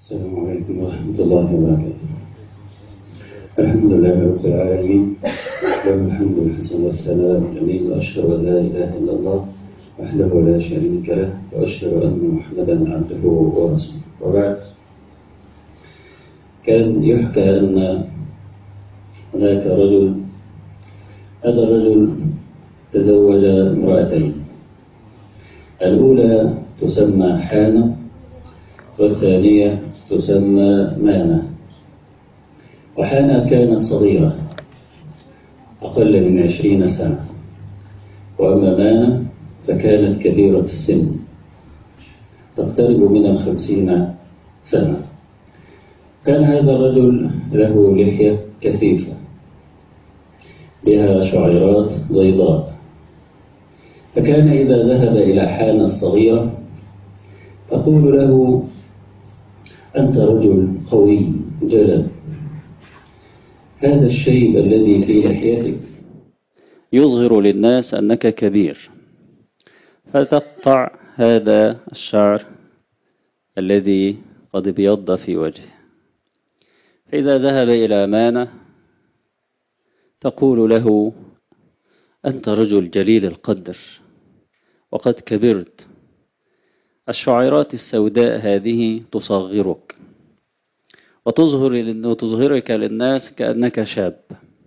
السلام عليكم ورحمة الله وبركاته الحمد لله رب العالمين له الحمد الحسن والثناء الجميل وأشهد أن لا إله إلا الله وحده لا شريك له وأشهد أن محمدا عبده ورسوله وبعد كان يحكى أن هناك رجل هذا الرجل تزوج امرأتين الأولى تسمى حانة والثانية تسمى مانة وحانة كانت صغيرة أقل من عشرين سنة وأما مانة فكانت كبيرة السن تقترب من الخمسين سنة كان هذا الرجل له لحية كثيفة بها شعيرات بيضاء فكان إذا ذهب إلى حانة الصغيرة تقول له أنت رجل قوي جلد هذا الشيب الذي في لحيتك يظهر للناس أنك كبير فتقطع هذا الشعر الذي قد ابيض في وجهه فإذا ذهب إلى مانة تقول له أنت رجل جليل القدر وقد كبرت الشعيرات السوداء هذه تصغرك وتظهر وتظهرك للناس كأنك شاب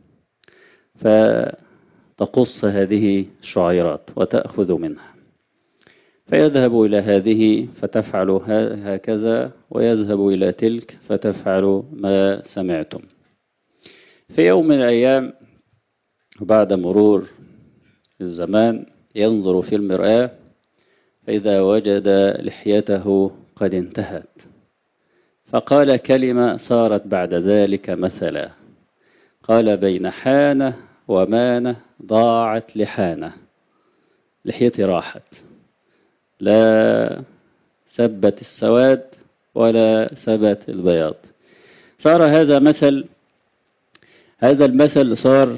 فتقص هذه الشعيرات وتأخذ منها فيذهب إلى هذه فتفعل هكذا ويذهب إلى تلك فتفعل ما سمعتم في يوم من الأيام بعد مرور الزمان ينظر في المرآة فإذا وجد لحيته قد انتهت فقال كلمة صارت بعد ذلك مثلا قال بين حانة ومانة ضاعت لحانة لحيتي راحت لا ثبت السواد ولا ثبت البياض صار هذا مثل هذا المثل صار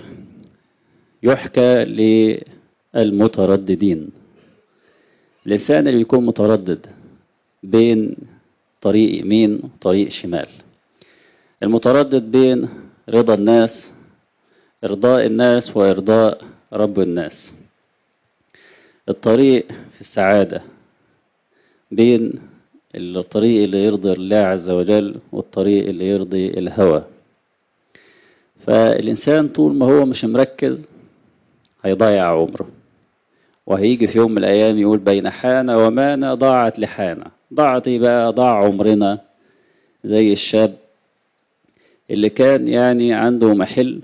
يحكى للمترددين الإنسان اللي يكون متردد بين طريق يمين وطريق شمال المتردد بين رضا الناس إرضاء الناس وإرضاء رب الناس الطريق في السعادة بين الطريق اللي يرضي الله عز وجل والطريق اللي يرضي الهوى فالإنسان طول ما هو مش مركز هيضيع عمره وهيجي في يوم من الأيام يقول بين حانة ومانة ضاعت لحانة ضاعت بقى ضاع عمرنا زي الشاب اللي كان يعني عنده محل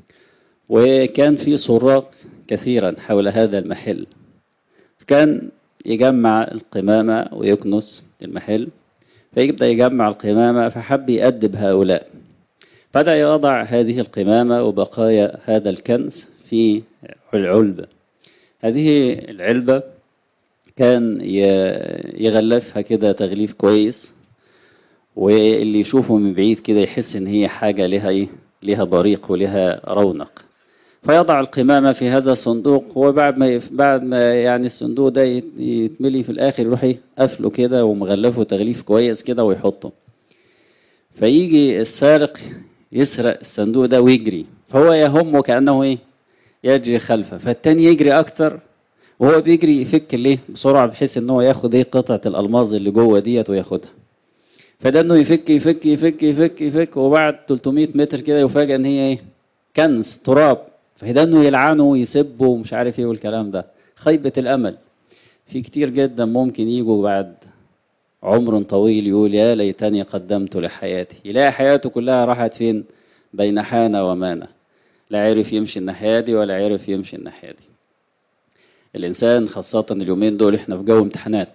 وكان في سراق كثيرا حول هذا المحل كان يجمع القمامة ويكنس المحل فيبدأ يجمع القمامة فحب يأدب هؤلاء بدأ يضع هذه القمامة وبقايا هذا الكنس في العلبة هذه العلبة كان يغلفها كده تغليف كويس واللي يشوفه من بعيد كده يحس ان هي حاجة لها ايه لها بريق ولها رونق فيضع القمامة في هذا الصندوق وبعد ما بعد ما يعني الصندوق ده يتملي في الاخر يروح قفله كده ومغلفه تغليف كويس كده ويحطه فيجي السارق يسرق الصندوق ده ويجري فهو يهمه كأنه ايه يجري خلفه فالتاني يجري اكتر وهو بيجري يفك ليه بسرعة بحيث ان هو ياخد ايه قطعة الالماظ اللي جوه ديت وياخدها فده انه يفك يفك يفك يفك يفك وبعد 300 متر كده يفاجئ ان هي ايه كنز تراب فده انه يلعنه ويسبه ومش عارف ايه والكلام ده خيبة الامل في كتير جدا ممكن يجوا بعد عمر طويل يقول يا ليتني قدمت لحياتي يلاقي حياته كلها راحت فين بين حانة ومانة لا عرف يمشي الناحية دي ولا عرف يمشي الناحية دي الإنسان خاصة اليومين دول إحنا في جو امتحانات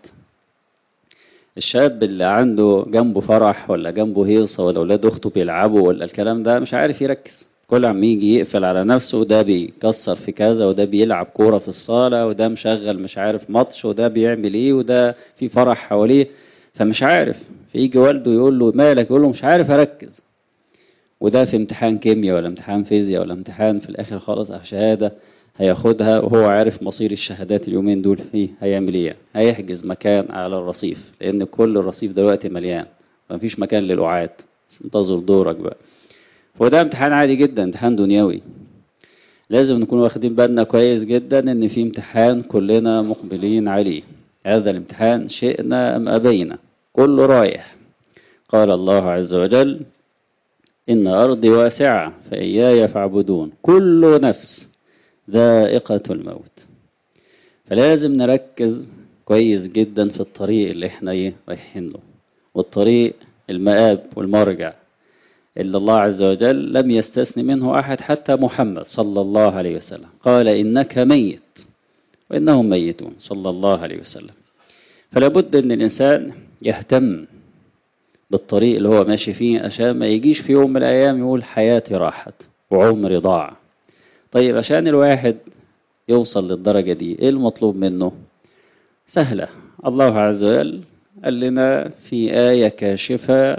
الشاب اللي عنده جنبه فرح ولا جنبه هيصة ولا أولاد أخته بيلعبوا ولا الكلام ده مش عارف يركز كل عم يجي يقفل على نفسه وده بيكسر في كذا وده بيلعب كورة في الصالة وده مشغل مش عارف ماتش وده بيعمل ايه وده في فرح حواليه فمش عارف فيجي والده يقول له مالك يقول له مش عارف اركز وده في امتحان كيمياء ولا امتحان فيزياء ولا امتحان في الاخر خالص شهادة هياخدها وهو عارف مصير الشهادات اليومين دول فيه هيعمل ايه هيحجز مكان على الرصيف لان كل الرصيف دلوقتي مليان مفيش مكان للقعاد انتظر دورك بقى وده امتحان عادي جدا امتحان دنيوي لازم نكون واخدين بالنا كويس جدا ان في امتحان كلنا مقبلين عليه هذا الامتحان شئنا ام ابينا كله رايح قال الله عز وجل إن أرضي واسعة فإياي فاعبدون كل نفس ذائقة الموت فلازم نركز كويس جدا في الطريق اللي احنا ايه رايحين له والطريق المآب والمرجع اللي الله عز وجل لم يستثني منه أحد حتى محمد صلى الله عليه وسلم قال إنك ميت وإنهم ميتون صلى الله عليه وسلم فلا بد أن الإنسان يهتم بالطريق اللي هو ماشي فيه عشان ما يجيش في يوم من الأيام يقول حياتي راحت وعمري ضاع طيب عشان الواحد يوصل للدرجة دي إيه المطلوب منه سهلة الله عز وجل قال لنا في آية كاشفة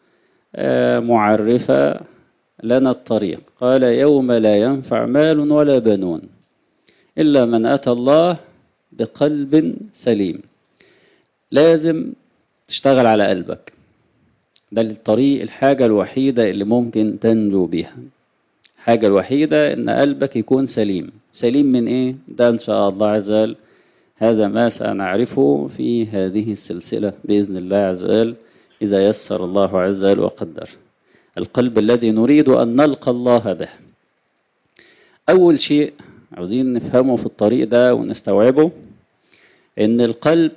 معرفة لنا الطريق قال يوم لا ينفع مال ولا بنون إلا من أتى الله بقلب سليم لازم تشتغل على قلبك ده الطريق الحاجة الوحيدة اللي ممكن تنجو بيها الحاجة الوحيدة إن قلبك يكون سليم سليم من إيه؟ ده إن شاء الله عز وجل هذا ما سنعرفه في هذه السلسلة بإذن الله عز وجل إذا يسر الله عز وجل وقدر القلب الذي نريد أن نلقى الله به أول شيء عاوزين نفهمه في الطريق ده ونستوعبه إن القلب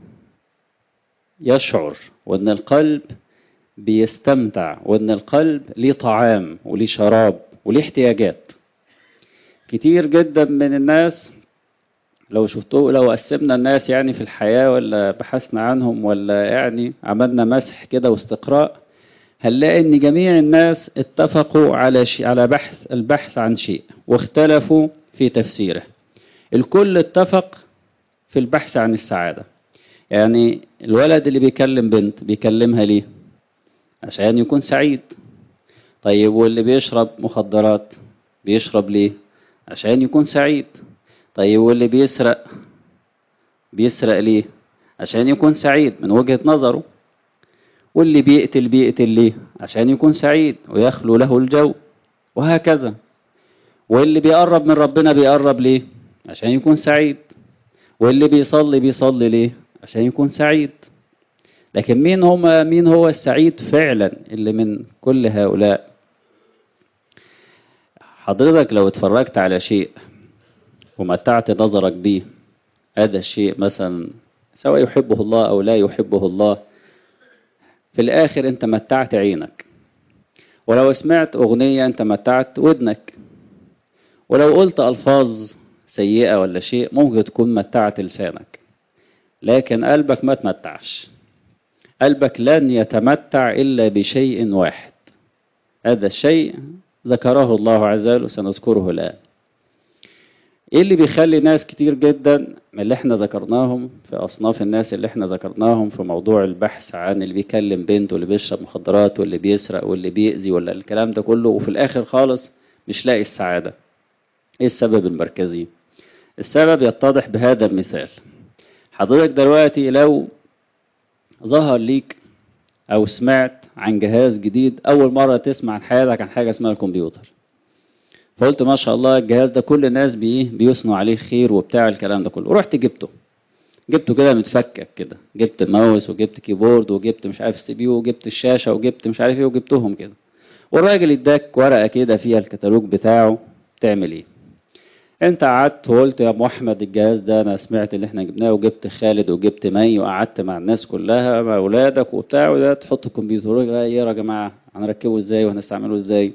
يشعر وإن القلب بيستمتع وإن القلب ليه طعام وليه شراب وليه احتياجات كتير جدا من الناس لو شفتوه لو قسمنا الناس يعني في الحياة ولا بحثنا عنهم ولا يعني عملنا مسح كده واستقراء هنلاقي ان جميع الناس اتفقوا على شيء على بحث البحث عن شيء واختلفوا في تفسيره الكل اتفق في البحث عن السعادة يعني الولد اللي بيكلم بنت بيكلمها ليه عشان يكون سعيد طيب واللي بيشرب مخدرات بيشرب ليه عشان يكون سعيد طيب واللي بيسرق بيسرق ليه عشان يكون سعيد من وجهة نظره واللي بيقتل بيقتل ليه عشان يكون سعيد ويخلو له الجو وهكذا واللي بيقرب من ربنا بيقرب ليه عشان يكون سعيد واللي بيصلي بيصلي ليه عشان يكون سعيد لكن مين هما مين هو السعيد فعلا اللي من كل هؤلاء حضرتك لو اتفرجت على شيء ومتعت نظرك به هذا الشيء مثلا سواء يحبه الله أو لا يحبه الله في الآخر أنت متعت عينك ولو سمعت أغنية أنت متعت ودنك ولو قلت ألفاظ سيئة ولا شيء ممكن تكون متعت لسانك لكن قلبك ما تمتعش قلبك لن يتمتع إلا بشيء واحد هذا الشيء ذكره الله عز وجل وسنذكره الآن ايه اللي بيخلي ناس كتير جدا من اللي احنا ذكرناهم في اصناف الناس اللي احنا ذكرناهم في موضوع البحث عن اللي بيكلم بنت واللي بيشرب مخدرات واللي بيسرق واللي بيأذي ولا الكلام ده كله وفي الاخر خالص مش لاقي السعادة ايه السبب المركزي السبب يتضح بهذا المثال حضرتك دلوقتي لو ظهر ليك او سمعت عن جهاز جديد اول مرة تسمع عن حياتك عن حاجة اسمها الكمبيوتر فقلت ما شاء الله الجهاز ده كل الناس بيه بيصنوا عليه خير وبتاع الكلام ده كله رحت جبته جبته كده متفكك كده جبت ماوس وجبت كيبورد وجبت مش عارف سي بي يو وجبت الشاشه وجبت مش عارف ايه وجبتهم كده والراجل اداك ورقه كده فيها الكتالوج بتاعه تعمل ايه انت قعدت وقلت يا ابو احمد الجهاز ده انا سمعت اللي احنا جبناه وجبت خالد وجبت مي وقعدت مع الناس كلها مع اولادك وبتاع وده تحط الكمبيوتر ايه يا جماعه هنركبه ازاي وهنستعمله ازاي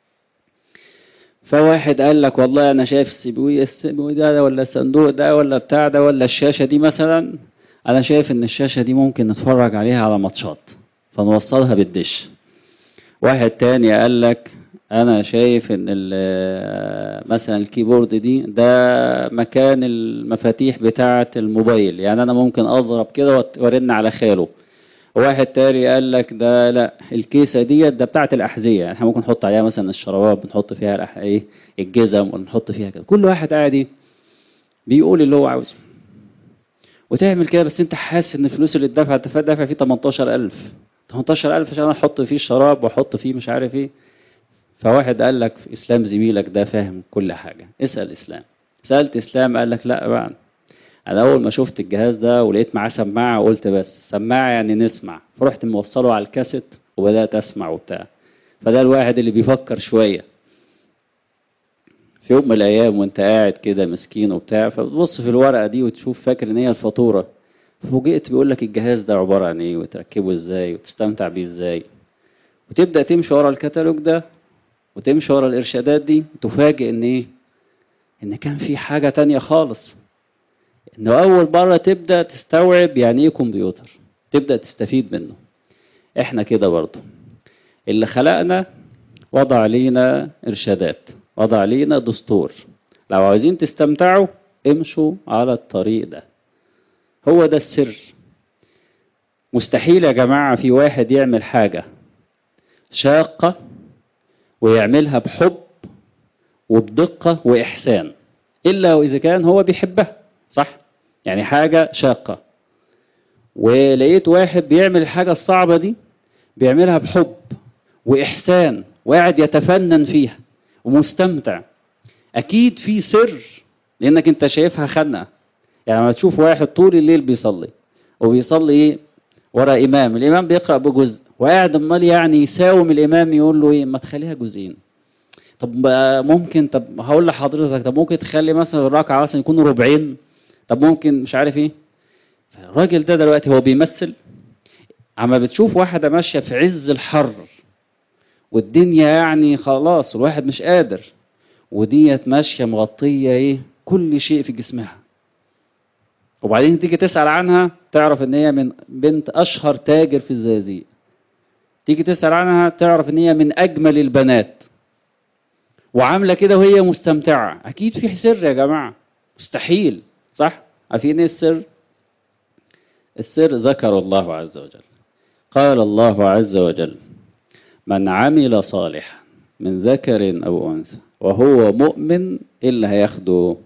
فواحد قال لك والله انا شايف السبوي السبوي ده ولا الصندوق ده ولا بتاع ده ولا الشاشه دي مثلا انا شايف ان الشاشه دي ممكن نتفرج عليها على ماتشات فنوصلها بالدش واحد تاني قال لك انا شايف ان مثلا الكيبورد دي ده مكان المفاتيح بتاعه الموبايل يعني انا ممكن اضرب كده وارن على خاله واحد تاني قال لك ده لا الكيسه ديت ده بتاعت الاحذيه يعني احنا ممكن نحط عليها مثلا الشرابات بنحط فيها الأح... ايه الجزم ونحط فيها كده كل واحد قاعد بيقول اللي هو عاوزه وتعمل كده بس انت حاسس ان الفلوس اللي اتدفعت دافع فيه 18000 18000 عشان احط فيه الشراب واحط فيه مش عارف ايه فواحد قال لك اسلام زميلك ده فاهم كل حاجه اسال اسلام سالت اسلام قال لك لا بقى انا اول ما شفت الجهاز ده ولقيت معاه سماعه قلت بس سماعه يعني نسمع فرحت موصله على الكاسيت وبدات اسمع وبتاع فده الواحد اللي بيفكر شويه في يوم من الايام وانت قاعد كده مسكين وبتاع فبتبص في الورقه دي وتشوف فاكر ان هي الفاتوره فوجئت بيقول لك الجهاز ده عباره عن ايه وتركبه ازاي وتستمتع بيه ازاي وتبدا تمشي ورا الكتالوج ده وتمشي ورا الارشادات دي تفاجئ ان ايه ان كان في حاجه تانية خالص انه اول مره تبدا تستوعب يعني ايه كمبيوتر تبدا تستفيد منه احنا كده برضه اللي خلقنا وضع علينا ارشادات وضع علينا دستور لو عايزين تستمتعوا امشوا على الطريق ده هو ده السر مستحيل يا جماعة في واحد يعمل حاجة شاقة ويعملها بحب وبدقة وإحسان إلا وإذا كان هو بيحبها صح؟ يعني حاجة شاقة ولقيت واحد بيعمل الحاجة الصعبة دي بيعملها بحب وإحسان وقاعد يتفنن فيها ومستمتع أكيد في سر لأنك أنت شايفها خنقة يعني لما تشوف واحد طول الليل بيصلي وبيصلي ايه ورا امام الامام بيقرا بجزء وقاعد امال يعني يساوم الامام يقول له ايه ما تخليها جزئين طب ممكن طب هقول لحضرتك طب ممكن تخلي مثلا الركعه مثلا يكونوا ربعين طب ممكن مش عارف ايه الراجل ده دلوقتي هو بيمثل اما بتشوف واحده ماشيه في عز الحر والدنيا يعني خلاص الواحد مش قادر وديت ماشيه مغطيه ايه كل شيء في جسمها وبعدين تيجي تسأل عنها تعرف ان هي من بنت اشهر تاجر في الزقازيق تيجي تسأل عنها تعرف ان هي من اجمل البنات وعاملة كده وهي مستمتعة اكيد في سر يا جماعة مستحيل صح عارفين ايه السر السر ذكر الله عز وجل قال الله عز وجل من عمل صالحا من ذكر او انثى وهو مؤمن اللي هياخده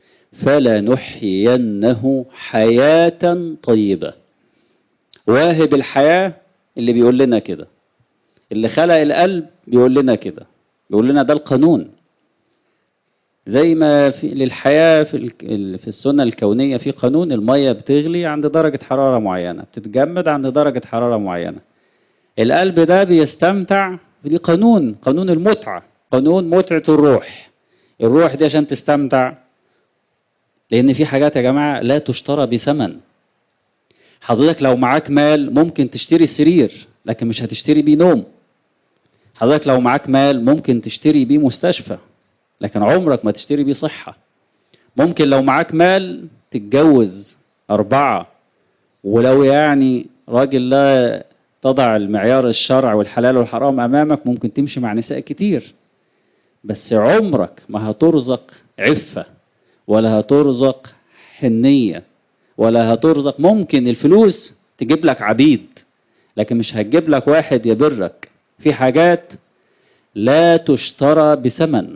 فلنحيينه حياة طيبة واهب الحياة اللي بيقول لنا كده اللي خلق القلب بيقول لنا كده بيقول لنا ده القانون زي ما في للحياة في في السنة الكونية في قانون المية بتغلي عند درجة حرارة معينة بتتجمد عند درجة حرارة معينة القلب ده بيستمتع دي قانون قانون المتعة قانون متعة الروح الروح دي عشان تستمتع لان في حاجات يا جماعه لا تشترى بثمن حضرتك لو معاك مال ممكن تشتري سرير لكن مش هتشتري بيه نوم حضرتك لو معاك مال ممكن تشتري بيه مستشفى لكن عمرك ما تشتري بيه صحة ممكن لو معاك مال تتجوز أربعة ولو يعني راجل لا تضع المعيار الشرع والحلال والحرام أمامك ممكن تمشي مع نساء كتير بس عمرك ما هترزق عفة ولا هترزق حنية ولا هترزق ممكن الفلوس تجيب لك عبيد لكن مش هتجيب لك واحد يبرك في حاجات لا تشترى بثمن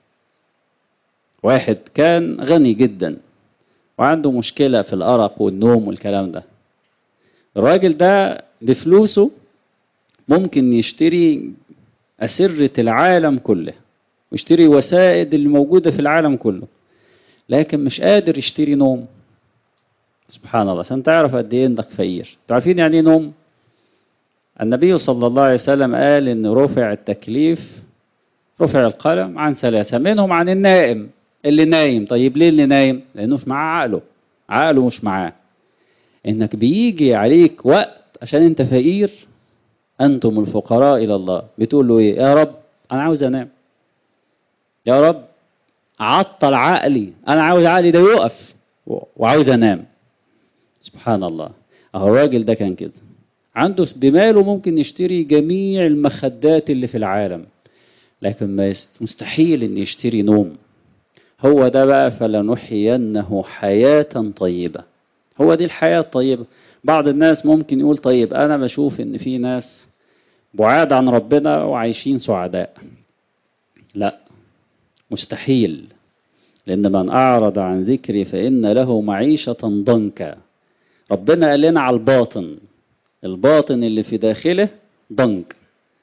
واحد كان غني جدا وعنده مشكلة في الأرق والنوم والكلام ده الراجل ده بفلوسه ممكن يشتري أسرة العالم كله ويشتري وسائد اللي موجودة في العالم كله لكن مش قادر يشتري نوم سبحان الله عشان تعرف قد ايه انك فقير عارفين يعني ايه نوم النبي صلى الله عليه وسلم قال ان رفع التكليف رفع القلم عن ثلاثة منهم عن النائم اللي نايم طيب ليه اللي نايم لانه مش معاه عقله عقله مش معاه انك بيجي عليك وقت عشان انت فقير انتم الفقراء الى الله بتقول له ايه يا رب انا عاوز انام يا رب عطل عقلي انا عاوز عقلي ده يقف وعاوز انام سبحان الله اهو الراجل ده كان كده عنده بماله ممكن يشتري جميع المخدات اللي في العالم لكن ما مستحيل ان يشتري نوم هو ده بقى فلنحيينه حياة طيبة هو دي الحياة الطيبة بعض الناس ممكن يقول طيب انا بشوف ان في ناس بعاد عن ربنا وعايشين سعداء لا مستحيل لأن من أعرض عن ذكري فإن له معيشة ضنكا ربنا قال لنا على الباطن الباطن اللي في داخله ضنك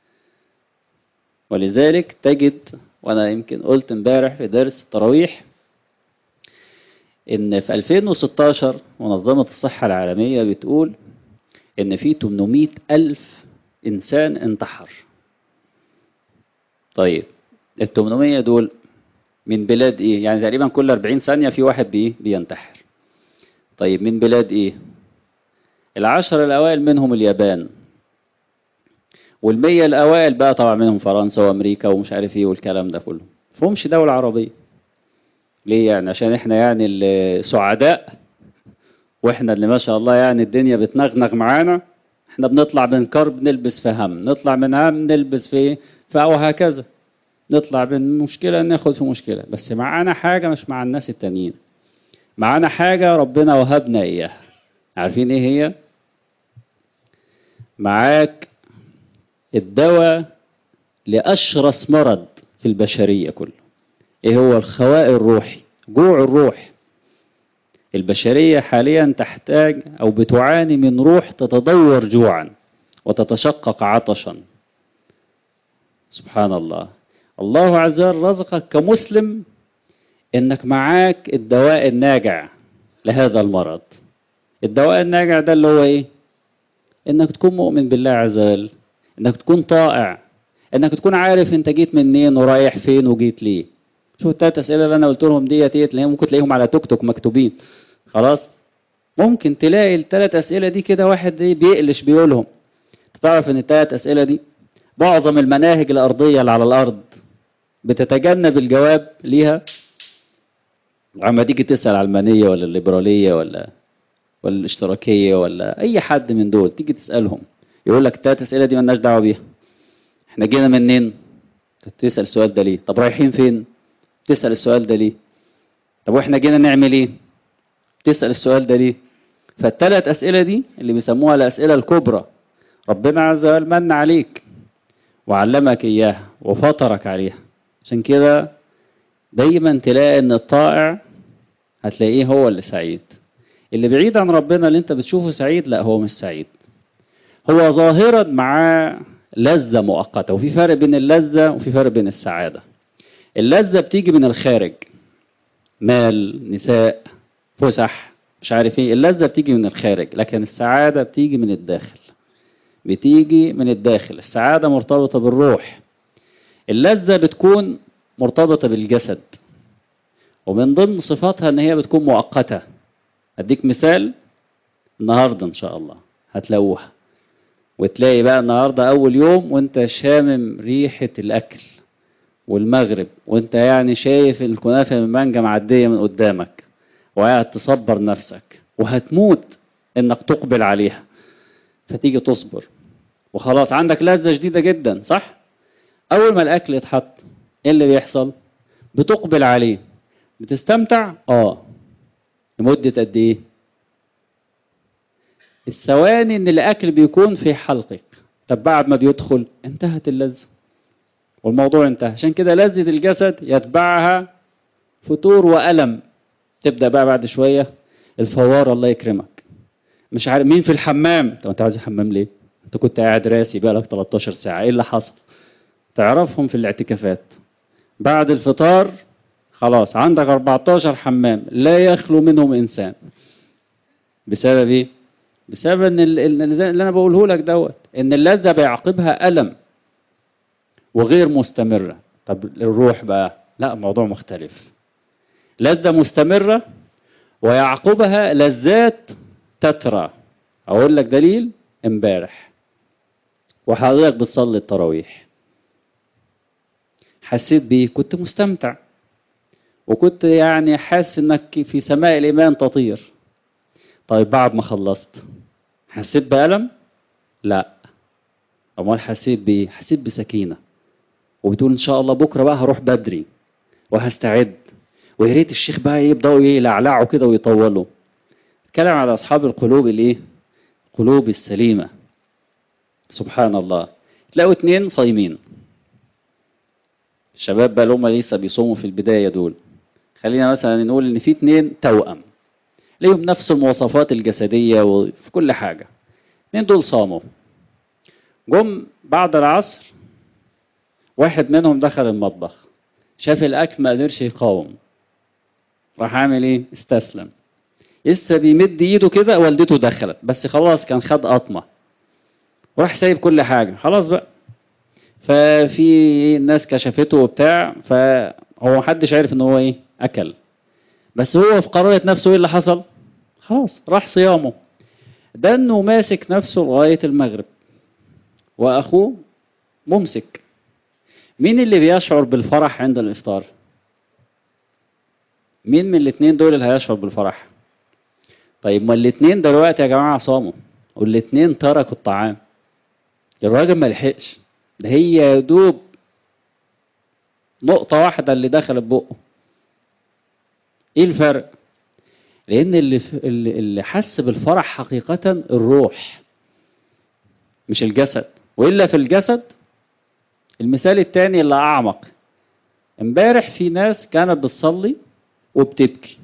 ولذلك تجد وانا يمكن قلت امبارح في درس التراويح ان في 2016 منظمة الصحة العالمية بتقول ان في 800 الف انسان انتحر طيب ال 800 دول من بلاد ايه يعني تقريبا كل 40 ثانية في واحد بيه بينتحر طيب من بلاد ايه العشر الاوائل منهم اليابان والمية الاوائل بقى طبعا منهم فرنسا وامريكا ومش عارف ايه والكلام ده كله فهمش دولة عربية ليه يعني عشان احنا يعني السعداء واحنا اللي ما شاء الله يعني الدنيا بتنغنغ معانا احنا بنطلع من كرب نلبس في هم نطلع من هم نلبس في وهكذا نطلع من مشكلة ناخد في مشكلة بس معانا حاجة مش مع الناس التانيين معانا حاجة ربنا وهبنا إياها عارفين إيه هي معاك الدواء لأشرس مرض في البشرية كله إيه هو الخواء الروحي جوع الروح البشرية حاليا تحتاج أو بتعاني من روح تتدور جوعا وتتشقق عطشا سبحان الله الله عز وجل رزقك كمسلم انك معاك الدواء الناجع لهذا المرض الدواء الناجع ده اللي هو ايه انك تكون مؤمن بالله عز وجل انك تكون طائع انك تكون عارف انت جيت منين ورايح فين وجيت ليه شوف التلات اسئله اللي انا قلت لهم ديت ايه تلاقيهم ممكن تلاقيهم على توك توك مكتوبين خلاص ممكن تلاقي التلات اسئله دي كده واحد ايه بيقلش بيقولهم تعرف ان التلات اسئله دي معظم المناهج الارضيه اللي على الارض بتتجنب الجواب ليها عما تيجي تسأل علمانية ولا الليبرالية ولا ولا الاشتراكية ولا أي حد من دول تيجي تسألهم يقول لك التلات أسئلة دي مالناش دعوة بيها احنا جينا منين؟ تسأل السؤال ده ليه؟ طب رايحين فين؟ تسأل السؤال ده ليه؟ طب واحنا جينا نعمل ايه؟ تسأل السؤال ده ليه؟ فالتلات أسئلة دي اللي بيسموها الأسئلة الكبرى ربنا عز وجل من عليك وعلمك إياها وفطرك عليها عشان كده دايما تلاقي ان الطائع هتلاقيه هو اللي سعيد اللي بعيد عن ربنا اللي انت بتشوفه سعيد لا هو مش سعيد هو ظاهرا مع لذة مؤقتة وفي فرق بين اللذة وفي فرق بين السعادة اللذة بتيجي من الخارج مال نساء فسح مش عارف ايه اللذة بتيجي من الخارج لكن السعادة بتيجي من الداخل بتيجي من الداخل السعادة مرتبطة بالروح اللذة بتكون مرتبطة بالجسد ومن ضمن صفاتها ان هي بتكون مؤقتة اديك مثال النهاردة ان شاء الله هتلاقوها وتلاقي بقى النهاردة اول يوم وانت شامم ريحة الاكل والمغرب وانت يعني شايف الكنافة من مانجا معدية من قدامك وقاعد تصبر نفسك وهتموت انك تقبل عليها فتيجي تصبر وخلاص عندك لذة شديدة جدا صح؟ اول ما الاكل يتحط ايه اللي بيحصل بتقبل عليه بتستمتع اه لمدة قد ايه الثواني ان الاكل بيكون في حلقك طب بعد ما بيدخل انتهت اللذة والموضوع انتهى عشان كده لذة الجسد يتبعها فتور وألم تبدأ بقى بعد شوية الفوار الله يكرمك مش عارف مين في الحمام طب انت عايز الحمام ليه انت كنت قاعد راسي بقالك 13 ساعة ايه اللي حصل تعرفهم في الاعتكافات بعد الفطار خلاص عندك 14 حمام لا يخلو منهم انسان بسبب ايه بسبب ان اللي انا بقوله لك دوت ان اللذه بيعقبها الم وغير مستمره طب الروح بقى لا موضوع مختلف لذه مستمره ويعقبها لذات تترى اقول لك دليل امبارح وحضرتك بتصلي التراويح حسيت بيه كنت مستمتع وكنت يعني حاسس انك في سماء الايمان تطير طيب بعد ما خلصت حسيت بألم لا امال حسيت بايه حسيت بسكينه وبتقول ان شاء الله بكره بقى هروح بدري وهستعد ويا ريت الشيخ بقى يبداوا يلعلعوا كده ويطولوا اتكلم على اصحاب القلوب الايه القلوب السليمه سبحان الله تلاقوا اتنين صايمين الشباب بقى اللي هم لسه بيصوموا في البدايه دول خلينا مثلا نقول ان في اتنين توأم ليهم نفس المواصفات الجسديه وفي كل حاجه اتنين دول صاموا جم بعد العصر واحد منهم دخل المطبخ شاف الاكل ما قدرش يقاوم راح عامل ايه استسلم لسه بيمد ايده كده والدته دخلت بس خلاص كان خد قطمه وراح سايب كل حاجه خلاص بقى ففي ناس كشفته وبتاع فهو محدش عارف ان هو ايه اكل بس هو في قرارة نفسه ايه اللي حصل خلاص راح صيامه ده انه ماسك نفسه لغاية المغرب واخوه ممسك مين اللي بيشعر بالفرح عند الافطار مين من الاتنين دول اللي هيشعر بالفرح طيب ما الاتنين دلوقتي يا جماعة صاموا والاتنين تركوا الطعام الراجل ما لحقش ده هي يا دوب نقطة واحدة اللي دخلت بقه ايه الفرق لان اللي اللي حس بالفرح حقيقة الروح مش الجسد والا في الجسد المثال التاني اللي اعمق امبارح في ناس كانت بتصلي وبتبكي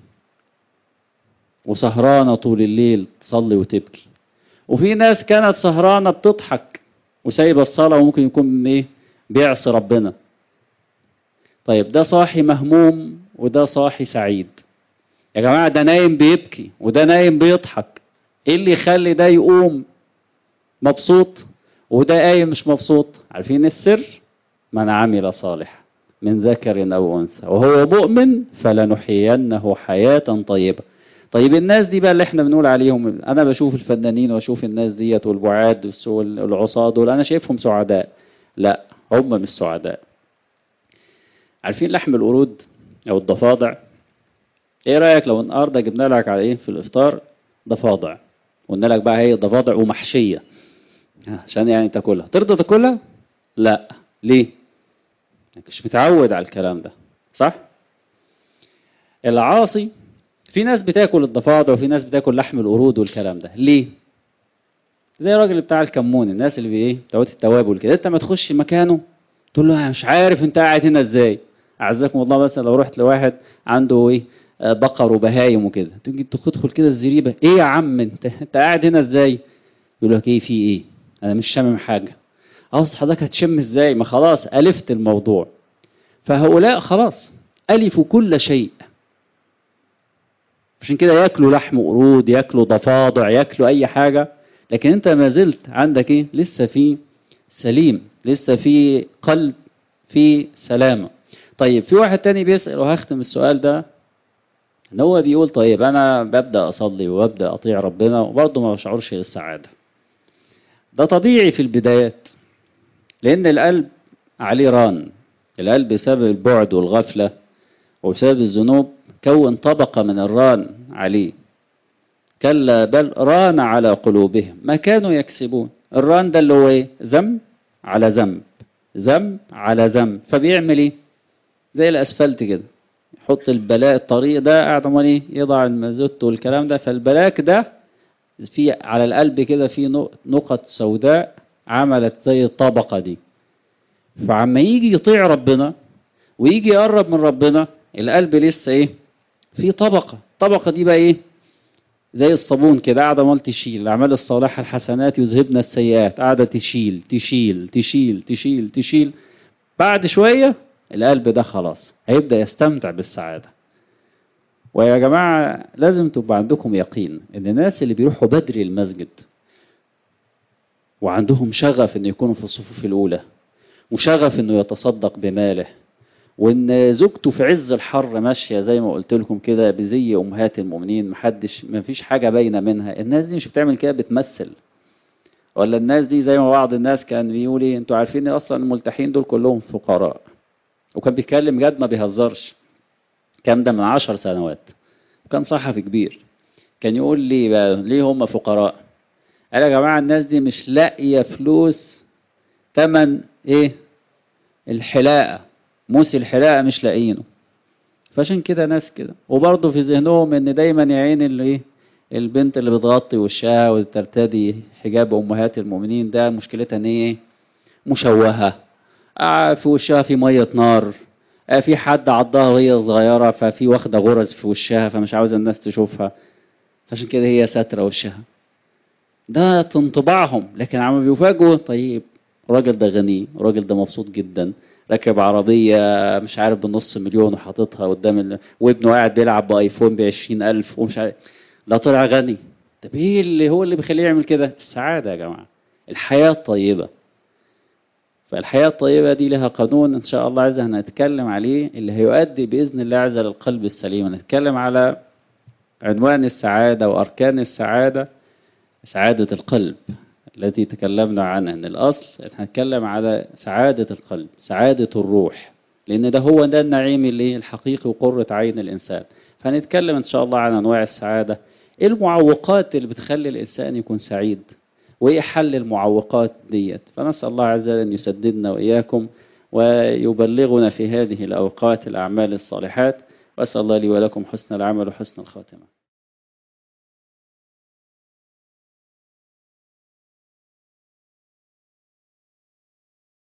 وسهرانة طول الليل تصلي وتبكي وفي ناس كانت سهرانة بتضحك وسايبة الصلاة وممكن يكون ايه بيعصي ربنا طيب ده صاحي مهموم وده صاحي سعيد يا جماعة ده نايم بيبكي وده نايم بيضحك ايه اللي يخلي ده يقوم مبسوط وده قايم مش مبسوط عارفين السر من عمل صالح من ذكر او انثى وهو مؤمن فلنحيينه حياة طيبة طيب الناس دي بقى اللي احنا بنقول عليهم انا بشوف الفنانين واشوف الناس ديت والبعاد والعصاة دول انا شايفهم سعداء لا هم مش سعداء عارفين لحم القرود او الضفادع ايه رايك لو النهارده جبنا لك على ايه في الافطار ضفادع قلنا لك بقى هي ضفادع ومحشيه عشان يعني تاكلها ترضى تاكلها لا ليه مش متعود على الكلام ده صح العاصي في ناس بتاكل الضفادع وفي ناس بتاكل لحم القرود والكلام ده ليه زي الراجل بتاع الكمون الناس اللي بايه بتوع التوابل كده انت ما تخش مكانه تقول له انا مش عارف انت قاعد هنا ازاي اعزكم الله مثلا لو رحت لواحد عنده ايه بقر وبهايم وكده تيجي تدخل كده الزريبه ايه يا عم انت انت قاعد هنا ازاي يقول لك ايه في ايه انا مش شامم حاجه اصل حضرتك هتشم ازاي ما خلاص الفت الموضوع فهؤلاء خلاص الفوا كل شيء عشان كده ياكلوا لحم قرود ياكلوا ضفادع ياكلوا اي حاجه لكن انت ما زلت عندك ايه لسه في سليم لسه في قلب في سلامه طيب في واحد تاني بيسأل وهختم السؤال ده ان هو بيقول طيب انا ببدا اصلي وببدا اطيع ربنا وبرضه ما بشعرش بالسعاده ده طبيعي في البدايات لان القلب عليه ران القلب بسبب البعد والغفله وبسبب الذنوب كون طبقه من الران عليه كلا بل ران على قلوبهم ما كانوا يكسبون الران ده اللي هو ايه ذنب على ذنب ذنب على ذنب فبيعمل ايه زي الاسفلت كده يحط البلاء الطريق ده قاعد عمال ايه يضع المازوت والكلام ده فالبلاك ده في على القلب كده في نقط سوداء عملت زي الطبقه دي فعما يجي يطيع ربنا ويجي يقرب من ربنا القلب لسه ايه في طبقه الطبقه دي بقى ايه زي الصابون كده قاعده عمال تشيل الاعمال الصالحه الحسنات يذهبن السيئات قاعده تشيل تشيل تشيل تشيل تشيل بعد شويه القلب ده خلاص هيبدا يستمتع بالسعاده ويا جماعه لازم تبقى عندكم يقين ان الناس اللي بيروحوا بدري المسجد وعندهم شغف ان يكونوا في الصفوف الاولى وشغف انه يتصدق بماله وان زوجته في عز الحر ماشيه زي ما قلت لكم كده بزي امهات المؤمنين محدش ما فيش حاجه باينه منها الناس دي مش بتعمل كده بتمثل ولا الناس دي زي ما بعض الناس كان بيقول ايه انتوا عارفين اصلا الملتحين دول كلهم فقراء وكان بيتكلم جد ما بيهزرش كان ده من عشر سنوات وكان صحفي كبير كان يقول لي بقى ليه هم فقراء قال يا جماعه الناس دي مش لاقيه فلوس تمن ايه الحلاقه موس الحلاقه مش لاقيينه فعشان كده ناس كده وبرضه في ذهنهم ان دايما يا عين اللي ايه البنت اللي بتغطي وشها وترتدي حجاب امهات المؤمنين ده مشكلتها ان ايه مشوهه آه في وشها في ميه نار آه في حد عضها وهي صغيره ففي واخده غرز في وشها فمش عاوزه الناس تشوفها عشان كده هي ساتره وشها ده انطباعهم لكن عم بيفاجئوا طيب الراجل ده غني الراجل ده مبسوط جدا راكب عربية مش عارف بنص مليون وحاططها قدام ال... وابنه قاعد بيلعب بايفون بعشرين ألف ومش عارف ده طلع غني طب ايه اللي هو اللي بيخليه يعمل كده السعادة يا جماعة الحياة الطيبة فالحياة الطيبة دي لها قانون إن شاء الله عز هنتكلم عليه اللي هيؤدي بإذن الله عز للقلب السليم هنتكلم على عنوان السعادة وأركان السعادة سعادة القلب التي تكلمنا عنها ان الاصل هنتكلم على سعادة القلب سعادة الروح لان ده هو ده النعيم اللي الحقيقي وقرة عين الانسان فهنتكلم ان شاء الله عن انواع السعادة ايه المعوقات اللي بتخلي الانسان يكون سعيد وايه حل المعوقات ديت فنسأل الله عز وجل ان يسددنا واياكم ويبلغنا في هذه الاوقات الاعمال الصالحات واسأل الله لي ولكم حسن العمل وحسن الخاتمة